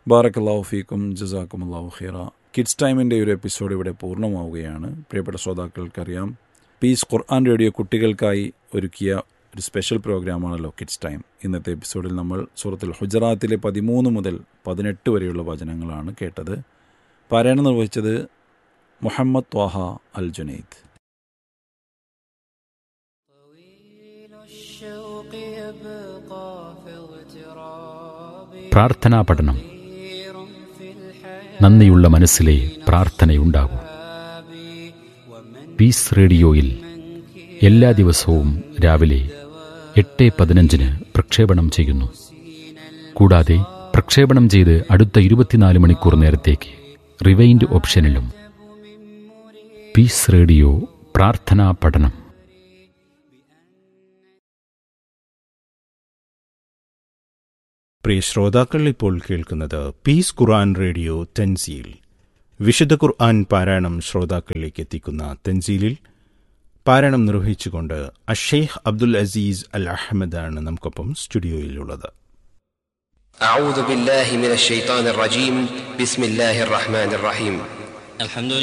ബാറക്കല്ലാഹു ഫീക്കും ജസാക്കും അള്ളാഹു ഖീറ കിഡ്സ് ടൈമിൻ്റെ ഒരു എപ്പിസോഡ് ഇവിടെ പൂർണ്ണമാവുകയാണ് പ്രിയപ്പെട്ട ശ്രോതാക്കൾക്കറിയാം പീസ് ഖുർആൻ റേഡിയോ കുട്ടികൾക്കായി ഒരുക്കിയ ഒരു സ്പെഷ്യൽ പ്രോഗ്രാമാണല്ലോ കിഡ്സ് ടൈം ഇന്നത്തെ എപ്പിസോഡിൽ നമ്മൾ സൂറത്തുൽ ഹുജറാത്തിലെ പതിമൂന്ന് മുതൽ പതിനെട്ട് വരെയുള്ള വചനങ്ങളാണ് കേട്ടത് പാരായണം നിർവഹിച്ചത് മുഹമ്മദ് ത്വാഹ അൽ ജുനൈദ് പ്രാർത്ഥനാ പഠനം നന്ദിയുള്ള മനസ്സിലെ പ്രാർത്ഥനയുണ്ടാകൂ പീസ് റേഡിയോയിൽ എല്ലാ ദിവസവും രാവിലെ എട്ട് പതിനഞ്ചിന് പ്രക്ഷേപണം ചെയ്യുന്നു കൂടാതെ പ്രക്ഷേപണം ചെയ്ത് അടുത്ത ഇരുപത്തിനാല് മണിക്കൂർ നേരത്തേക്ക് റിവൈൻഡ് ഓപ്ഷനിലും പീസ് റേഡിയോ പ്രാർത്ഥനാ പഠനം പ്രിയ ശ്രോതാക്കൾ ഇപ്പോൾ കേൾക്കുന്നത് പീസ് ഖുർആൻ റേഡിയോ തെൻസീൽ വിശുദ്ധ ഖുർആൻ പാരായണം ശ്രോതാക്കളിലേക്ക് എത്തിക്കുന്ന തെൻസീലിൽ പാരായണം നിർവഹിച്ചുകൊണ്ട് അഷേഖ് അബ്ദുൽ അസീസ് അൽ അഹമ്മദാണ് നമുക്കൊപ്പം സ്റ്റുഡിയോയിലുള്ളത് أعوذ بالله من الشيطان الرجيم بسم الله الرحمن الرحيم الحمد